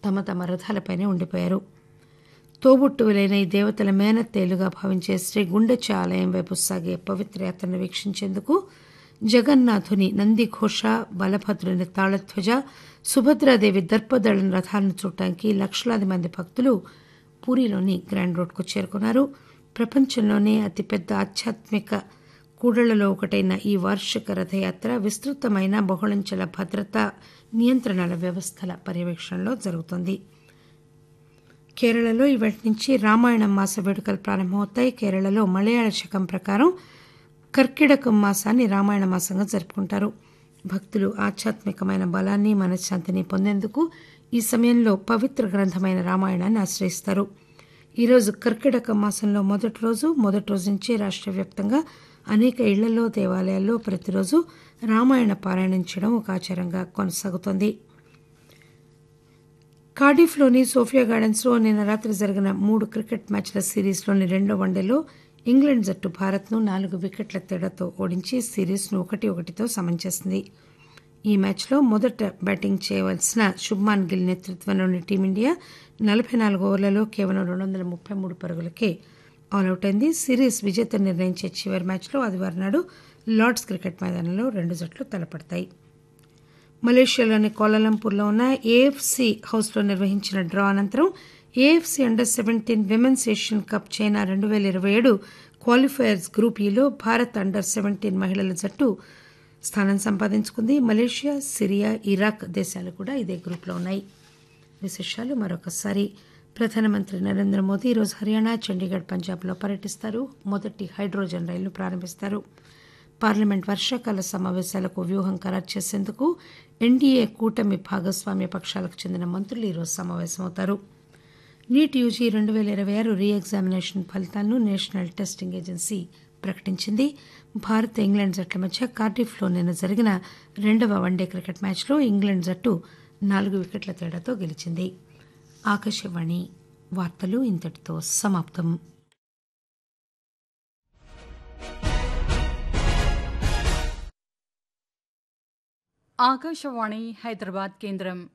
తమ తమ రథాలపైనే ఉండిపోయారు తోబుట్టువులైన ఈ దేవతల మేనత్తేలుగా భావించే శ్రీ గుండెచ ఆలయం వైపు సాగే పవిత్ర యాత్రను వీక్షించేందుకు జగన్నాథుని నందిఘోష బలభద్రుని తాళధ్వజ సుభద్రాదేవి దర్పదళం రథాలను చూడటానికి లక్షలాది మంది భక్తులు పూరిలోని గ్రాండ్ రోడ్కు చేరుకున్నారు ప్రపంచంలోనే అతిపెద్ద ఆధ్యాత్మిక కూడళ్లలో ఒకటైన ఈ వార్షిక రథయాత్ర విస్తృతమైన బహుళంచెల భద్రతా నియంత్రణల వ్యవస్థల పర్యవేక్షణలో జరుగుతోంది కేరళలో ఇవాటి నుంచి రామాయణం మాస వేడుకలు ప్రారంభమవుతాయి కేరళలో మలయాళ శకం ప్రకారం కర్కిడకం మాసాన్ని రామాయణ మాసంగా జరుపుకుంటారు భక్తులు ఆధ్యాత్మికమైన బలాన్ని మనశ్శాంతిని పొందేందుకు ఈ సమయంలో పవిత్ర గ్రంథమైన రామాయణాన్ని ఆశ్రయిస్తారు ఈరోజు కర్కిడక మాసంలో మొదటి రోజు మొదటి రోజు నుంచి రాష్ట్ర వ్యాప్తంగా అనేక ఇళ్లలో దేవాలయాల్లో ప్రతిరోజు రామాయణ పారాయణం చేయడం ఒక ఆచారంగా కొనసాగుతోంది కార్డిఫ్లోని సోఫియా గార్డెన్స్లో నిన్న రాత్రి జరిగిన మూడు క్రికెట్ మ్యాచ్ల సిరీస్లోని రెండో వన్డేలో ఇంగ్లాండ్ జట్టు భారత్ను నాలుగు వికెట్ల తేడాతో ఓడించి సిరీస్ను ఒకటి ఒకటితో సమం చేసింది ఈ మ్యాచ్లో మొదట బ్యాటింగ్ చేయవలసిన శుభ్మాన్ గిల్ నేతృత్వంలోని టీమిండియా నలభై నాలుగు ఓవర్లలో కేవలం రెండు వందల ముప్పై మూడు పరుగులకే ఆల్అవుట్ అయింది సిరీస్ విజేత నిర్ణయించే చివరి మ్యాచ్లో ఆదివారం నాడు లార్డ్స్ క్రికెట్ మైదానంలో రెండు జట్లు తలపడతాయి మలేషియాలోని కోలాలంపూర్లో ఉన్న ఏఎఫ్సి హౌస్లో నిర్వహించిన డ్రా అనంతరం AFC under seventeen women's Asian cup China రెండు వేల ఇరవై ఏడు క్వాలిఫైయర్స్ గ్రూప్ ఈలో భారత్ అండర్ సెవెంటీన్ మహిళల జట్టు స్థానం సంపాదించుకుంది మలేషియా సిరియా ఇరాక్ దేశాలు కూడా ఇదే గ్రూప్లో ఉన్నాయి విశేషాలు మరొకసారి ప్రధానమంత్రి నరేంద్ర మోదీ ఈరోజు హర్యానా చండీగఢ్ పంజాబ్లో పర్యటిస్తారు మొదటి హైడ్రోజన్ రైలును ప్రారంభిస్తారు పార్లమెంట్ వర్షాకాల సమావేశాలకు వ్యూహం ఖరారు చేసేందుకు ఎన్డీఏ కూటమి భాగస్వామ్య పక్షాలకు చెందిన మంత్రులు ఈరోజు సమావేశమవుతారు నీట్ యూజీ రెండు వేల ఇరవై ఆరు రీ ఎగ్జామినేషన్ ఫలితాలను నేషనల్ టెస్టింగ్ ఏజెన్సీ ప్రకటించింది భారత్ ఇంగ్లాండ్ జట్ల మధ్య కార్డిఫ్లో నిన్న జరిగిన రెండవ వన్డే క్రికెట్ మ్యాచ్లో ఇంగ్లాండ్ జట్టు నాలుగు వికెట్ల తేడాతో గెలిచింది ఆకాశవాణి వార్తలు ఇంతటితో సమాప్తం ఆకాశవాణి హైదరాబాద్ కేంద్రం